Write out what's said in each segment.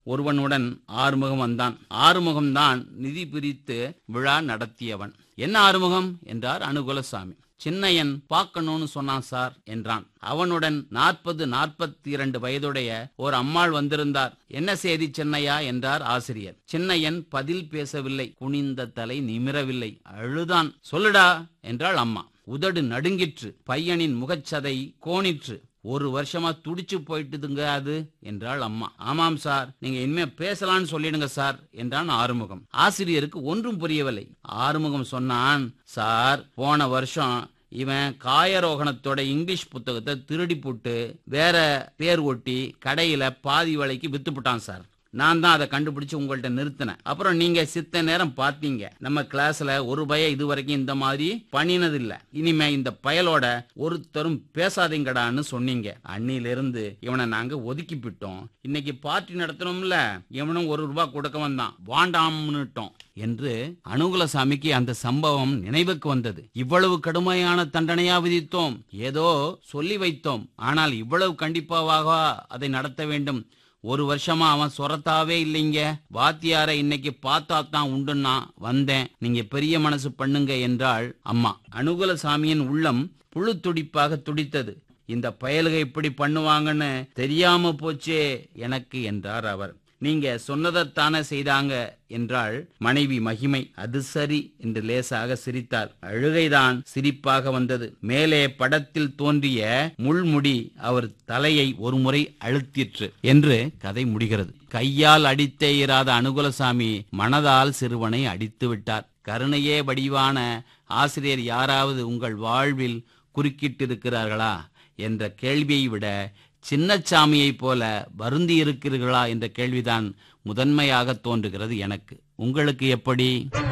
ஒருவனுடன் ஆறுமுகம் வந்தான் ஆறுமுகம்தான் நிதி பிரித்து விழா நடத்தியவன் என்ன ஆறுமுகம் என்றார் அனுகுலசாமி சின்னையன் பார்க்கணும்னு சொன்னான் சார் என்றான் அவனுடன் நாற்பது நாற்பத்தி இரண்டு வயதுடைய ஒரு அம்மாள் வந்திருந்தார் என்ன செய்தி சின்னையா என்றார் ஆசிரியர் சின்னையன் பதில் பேசவில்லை குனிந்த தலை நிமிரவில்லை அழுதான் சொல்லுடா என்றாள் அம்மா உதடு நடுங்கிற்று பையனின் முகச்சதை கோணிற்று ஒரு வருஷமா துடிச்சு போயிட்டுதுங்க அது என்றாள் அம்மா ஆமாம் சார் நீங்க இனிமே பேசலாம்னு சொல்லிடுங்க சார் என்றான் ஆறுமுகம் ஆசிரியருக்கு ஒன்றும் புரியவில்லை ஆறுமுகம் சொன்னான் சார் போன வருஷம் இவன் காயரோகணத்தோட இங்கிலீஷ் புத்தகத்தை திருடி போட்டு வேற பேர் ஒட்டி கடையில பாதி விலைக்கு வித்துப்புட்டான் சார் நான் தான் அதை கண்டுபிடிச்சு உங்கள்ட்ட நிறுத்தினேன் அப்புறம் நீங்க சித்த நேரம் பார்த்தீங்க நம்ம கிளாஸ்ல ஒரு பய இது வரைக்கும் இந்த மாதிரி பண்ணினது இல்ல இனிமே இந்த பயலோட ஒருத்தரும் பேசாதீங்கடான்னு சொன்னீங்க அன்னிலிருந்து இவனை நாங்க ஒதுக்கி விட்டோம் இன்னைக்கு பார்ட்டி நடத்தணும்ல இவனும் ஒரு ரூபாய் கொடுக்க வந்தான் வாண்டாம்னுட்டோம் என்று அனுகுலசாமிக்கு அந்த சம்பவம் நினைவுக்கு வந்தது இவ்வளவு கடுமையான தண்டனையா விதித்தோம் ஏதோ சொல்லி வைத்தோம் ஆனால் இவ்வளவு கண்டிப்பாக அதை நடத்த வேண்டும் ஒரு வருஷமா அவன் சொரத்தாவே இல்லைங்க வாத்தியார இன்னைக்கு பார்த்தா தான் உண்டுன்னா வந்தேன் நீங்க பெரிய மனசு பண்ணுங்க என்றாள் அம்மா அனுகுலசாமியின் உள்ளம் புழு துடிப்பாக துடித்தது இந்த பயலுக இப்படி பண்ணுவாங்கன்னு தெரியாம போச்சே எனக்கு என்றார் அவர் நீங்க சொன்னதைத்தானே செய்தாங்க என்றாள் மனைவி மகிமை அது சரி என்று லேசாக சிரித்தார் அழுகைதான் சிரிப்பாக வந்தது மேலே படத்தில் தோன்றிய முள்முடி அவர் தலையை ஒருமுறை அழுத்திற்று என்று கதை முடிகிறது கையால் அடித்தே இராத அனுகுலசாமி மனதால் சிறுவனை அடித்து விட்டார் கருணையே வடிவான ஆசிரியர் யாராவது உங்கள் வாழ்வில் குறுக்கிட்டிருக்கிறார்களா என்ற கேள்வியை விட சின்னச்சாமியைப் போல வருந்தி இருக்கிறீர்களா என்ற கேள்விதான் முதன்மையாக தோன்றுகிறது எனக்கு உங்களுக்கு எப்படி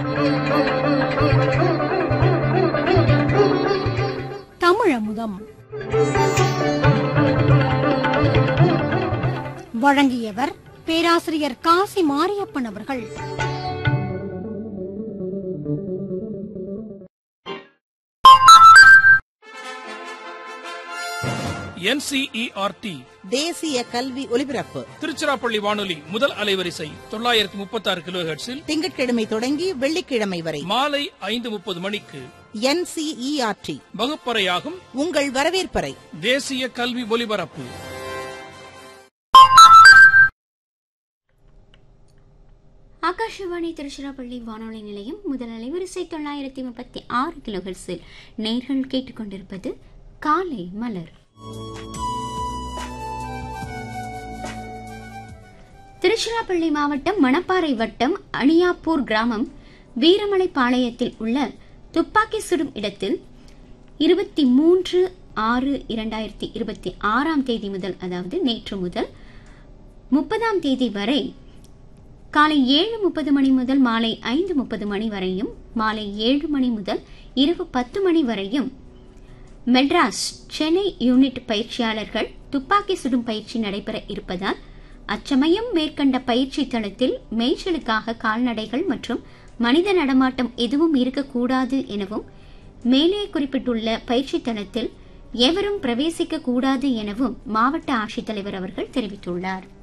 தமிழமுதம் வழங்கியவர் பேராசிரியர் காசி மாரியப்பன் அவர்கள் என்சிஇஆர்டி தேசிய கல்வி ஒலிபரப்பு திருச்சிராப்பள்ளி வானொலி முதல் அலைவரிசை தொள்ளாயிரத்தி முப்பத்தி ஆறு கிலோ திங்கட்கிழமை தொடங்கி வெள்ளிக்கிழமை வரை மாலை ஐந்து முப்பது மணிக்கு என்சிஇஆர்டி வகுப்பறையாகும் உங்கள் வரவேற்பறை தேசிய கல்வி ஒலிபரப்பு ஆகாஷவாணி திருச்சிராப்பள்ளி வானொலி நிலையம் முதல் அலைவரிசை தொள்ளாயிரத்தி முப்பத்தி ஆறு கிலோஹெர்ஸில் நேர்கள் கேட்டுக்கொண்டிருப்பது காலை மலர் திருச்சிராப்பள்ளி மாவட்டம் மணப்பாறை வட்டம் அணியாப்பூர் கிராமம் வீரமலை பாளையத்தில் உள்ள துப்பாக்கி சுடும் இடத்தில் இருபத்தி மூன்று ஆறு இரண்டாயிரத்தி இருபத்தி ஆறாம் தேதி முதல் அதாவது நேற்று முதல் முப்பதாம் தேதி வரை காலை ஏழு முப்பது மணி முதல் மாலை ஐந்து முப்பது மணி வரையும் மாலை ஏழு மணி முதல் இரவு பத்து மணி வரையும் மெட்ராஸ் சென்னை யூனிட் பயிற்சியாளர்கள் துப்பாக்கி சுடும் பயிற்சி நடைபெற இருப்பதால் அச்சமயம் மேற்கண்ட பயிற்சி தளத்தில் மேய்ச்சலுக்காக கால்நடைகள் மற்றும் மனித நடமாட்டம் எதுவும் இருக்கக்கூடாது எனவும் மேலே குறிப்பிட்டுள்ள பயிற்சி தளத்தில் எவரும் பிரவேசிக்க கூடாது எனவும் மாவட்ட ஆட்சித்தலைவர் அவர்கள் தெரிவித்துள்ளார்